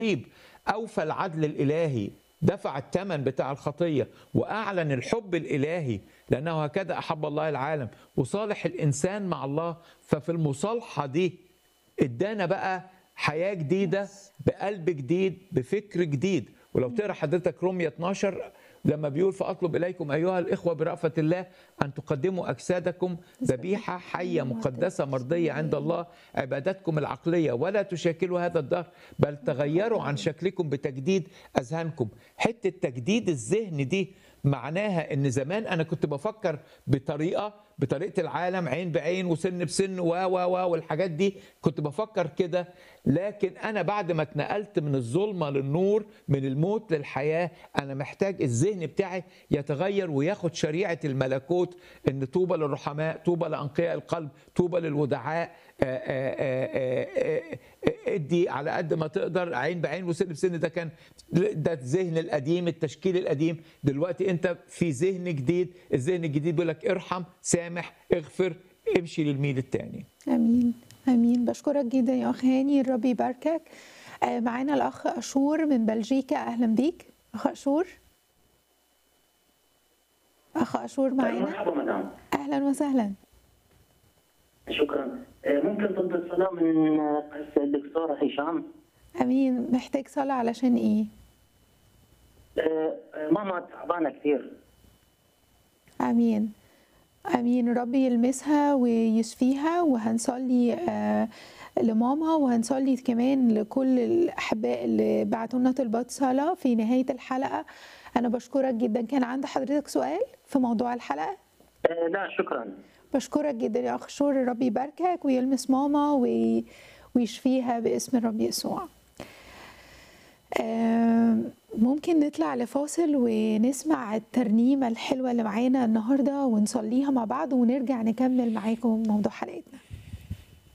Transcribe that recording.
الصليب اوفى العدل الالهي دفع الثمن بتاع الخطيه واعلن الحب الالهي لانه هكذا احب الله العالم وصالح الانسان مع الله ففي المصالحه دي ادانا بقى حياه جديده بقلب جديد بفكر جديد ولو تقرا حضرتك رومية 12 لما بيقول فاطلب اليكم ايها الاخوه برأفه الله ان تقدموا اجسادكم ذبيحه حيه مقدسه مرضيه عند الله عبادتكم العقليه ولا تشاكلوا هذا الدهر بل تغيروا عن شكلكم بتجديد اذهانكم حته تجديد الذهن دي معناها ان زمان انا كنت بفكر بطريقه بطريقه العالم عين بعين وسن بسن و و و والحاجات دي كنت بفكر كده لكن انا بعد ما اتنقلت من الظلمه للنور من الموت للحياه انا محتاج الذهن بتاعي يتغير وياخد شريعه الملكوت ان طوبى للرحماء طوبى لانقياء القلب طوبى للودعاء آآ آآ آآ ادي على قد ما تقدر عين بعين وسن بسن ده كان ده الذهن القديم التشكيل القديم دلوقتي انت في ذهن جديد الذهن الجديد بيقول لك ارحم سامح اغفر امشي للميل الثاني امين امين بشكرك جدا يا اخ هاني الرب يباركك آه، معانا الاخ اشور من بلجيكا اهلا بيك اخ اشور اخ اشور معانا مرحبا مدام اهلا وسهلا شكرا آه، ممكن طلب الصلاة من آه، قس الدكتور هشام امين محتاج صلاه علشان ايه آه، آه، ماما تعبانة كثير امين امين ربي يلمسها ويشفيها وهنصلي آه، لماما وهنصلي كمان لكل الاحباء اللي بعتوا لنا طلبات صلاه في نهايه الحلقه انا بشكرك جدا كان عند حضرتك سؤال في موضوع الحلقه آه، لا شكرا بشكرك جدا يا اخ شور الرب يباركك ويلمس ماما وي- ويشفيها باسم الرب يسوع آم، ممكن نطلع لفاصل ونسمع الترنيمة الحلوة اللي معانا النهاردة ونصليها مع بعض ونرجع نكمل معاكم موضوع حلقتنا